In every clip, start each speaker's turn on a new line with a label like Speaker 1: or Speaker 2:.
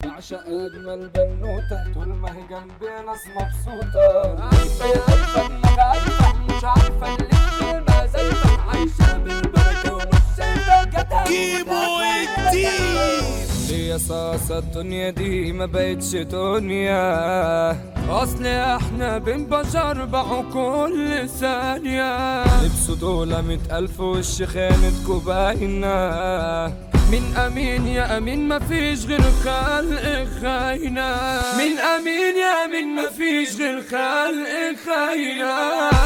Speaker 1: بعشق اجمل بنوته طول ما هي جنبي ناس مبسوطه
Speaker 2: عارفة يا عارفة دماغ عارفة مش عارفة اللي الكلمة زيفة عايشة بالبركة ومش شايفة جاتها
Speaker 3: كيمو الدين
Speaker 1: ليه صاصة الدنيا دي ما بقتش دنيا اصل احنا بين بشر بقوا كل ثانية لبسوا دول مية الف وش خانتكوا باينة من امين يا امين مفيش غير خلق خاينة من امين يا امين مفيش غير خلق خاينة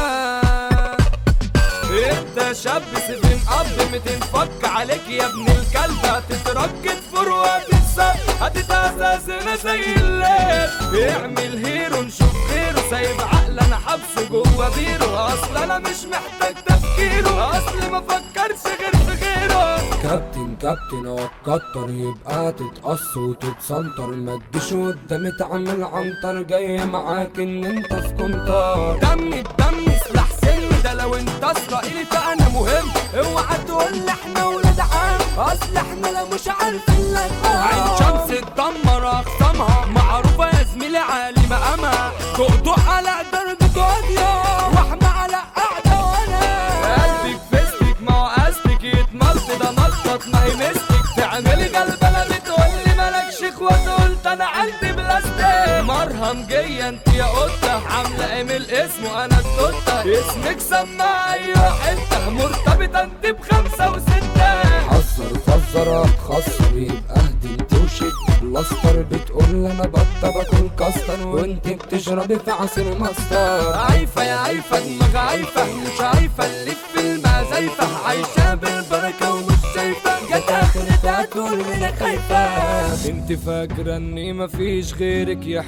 Speaker 1: انت شاب سيفن اب متنفك عليك يا ابن الكلب هتتركب فروة تتسب هتتأسسنا زي الليل اعمل هيرو نشوف غيره سايب عقل انا حبسه جوه بيره اصل انا مش محتاج تفكيره اصل ما فكرش غير في غيره كابتن كابتن اتكتر يبقى تتقص وتتسنطر ما تجيش قدامي تعمل عنتر جاي معاك ان انت في كنتر دمي بدمي سلاح سن ده لو انت اسرائيلي فانا مهم اوعى تقول لي احنا ولاد عم اصل احنا لو مش عارفين لك عين شمس تدمر اخصامها معروفه يا زميلي عالي مقامها تقطع على درجة قاضية واحمى على قاعدة وانا قلبك فيستك ما هو قصدك يتملط ده ملطط ما هي مستك تعملي قلبنا بتقولي مالكش اخوات قلت انا عندي بلاستيك مرهم جاية انت يا قطة عاملة ايميل اسمه انا التوتة اسمك سماعة ايوه حتة مرتبطة انت بخمسة وستة حذر فزر اتخسر يبقى اهدي انت وشك بلاستر بتقول انا بطة باكل كاستر وانت بتشربي في عصير ماستر عايفة يا عايفة دماغ عايفة مش عايفة اللي في المزايفة عايشة بالبركة ومش شايفة جت اخرتها تقول انا خايفة انت فاكرة اني مفيش غيرك يا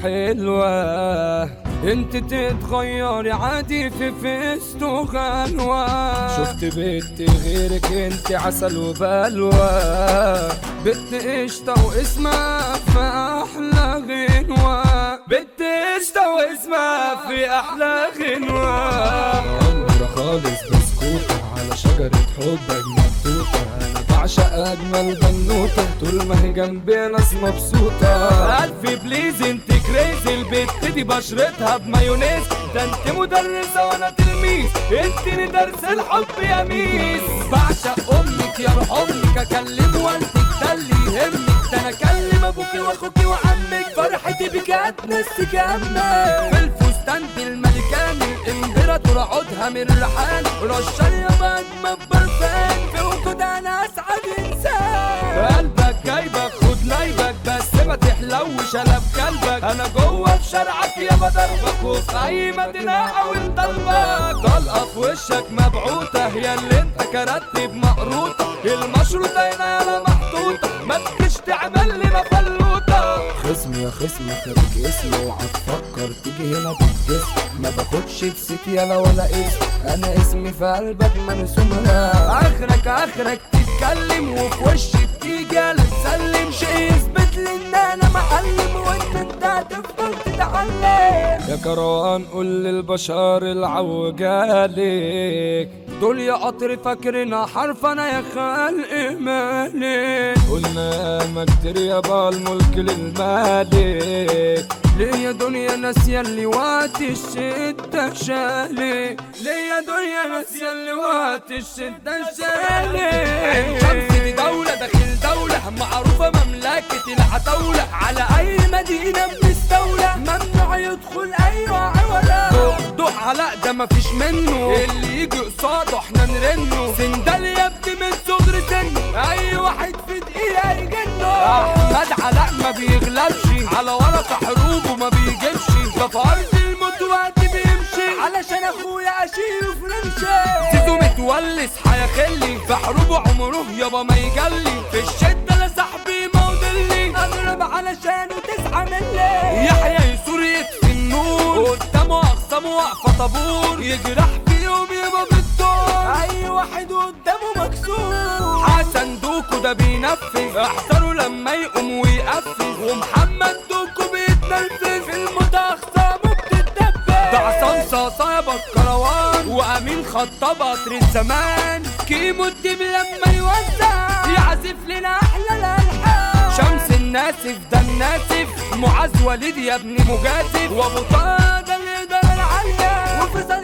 Speaker 1: حلوة انت تتغيري عادي في فيست وغلوة شفت بنت غيرك انت عسل وبلوى بنت قشطة واسمها في احلى غنوة بنت قشطة واسمها في احلى غنوة عمرة خالص بسكوتة على شجرة حبك مبتوتة انا بعشق اجمل بنوتة طول ما هي جنبي ناس مبسوطة الف بليز انت كريزي البت دي بشرتها بمايونيز ده انت مدرسة وانا تلميذ انت ندرس الحب يا ميس بعشق امك يا روح امك اكلم والدك ده اللي يهمك ده انا اكلم ابوكي واخوكي وعمك فرحتي بك هتنسك همك في الفستان دي الملكاني الامبراطور عودها من ريحان رشا يا اجمل برفان في وجودها انا اسعد انسان قلبك جايبك خد نايبك بس ما تحلوش انا بكلبك انا جوه في شرعك يا بضربك وفي اي مدينه حاول ضربك طلقه في وشك مبعوثه هي اللي انت كرتب مقروطه المشروطه هنا يالا محطوطه ما تجيش تعمل لنا فلوطه خصم يا خصم خارج اسمي اوعى تفكر تيجي هنا بالجسم ما باخدش بسيت يالا ولا اسم انا اسمي في قلبك مرسوم لا اخرك اخرك تتكلم وفي وشي بتيجي يالا تسلم شيء يثبت لي ان انا معلم وان انت هتفضل تتعلم يا كروان قول للبشر العوجالك دول يا قطر فاكرنا حرف انا يا خلق مالك قلنا ما كتير يابا الملك للمالك ليه يا دنيا ناسية اللي وقت الشدة شالي ليه يا دنيا ناسية اللي وقت الشدة شالي شمس دي دولة داخل دولة معروفة مملكة العتاولة على أي مدينة مستولة ممنوع يدخل أي عولة دق علاء ده مفيش منه اللي يجي قصاده احنا نرنه سندال يا ابني من صغر سنه أي واحد في دقيقة يجنه أحمد علاء ما بيغلبش على ورقة حروبه ما بيجيبش ده في أرض الموت وقت بيمشي علشان أخويا أشيله في رمشي زيزو متولس حيخلي في حروبه عمره يابا ما يجلي في الشدة لا صاحبي مودلي أضرب علشانه تسعة ملي يحيى يسور يطفي النور قدامه أخصامه واقفة طابور يجرح فيهم يابا بالدور أي واحد قدامه مكسور حسن دوكو ده بينفذ احذروا لما يقوم ويقفز ومحمد دوكو بيتنرفز في الموت أخصامه بتتدبس ده عصام صاصا يابا الكروان وأمين خطاب قطر الزمان كيمو الدم لما يوزع يعزف لنا أحلى الألحان شمس الناسف ده ناسف معاذ وليد يا ابني مجازف وابو طه ده الاداره العاليه
Speaker 2: وفي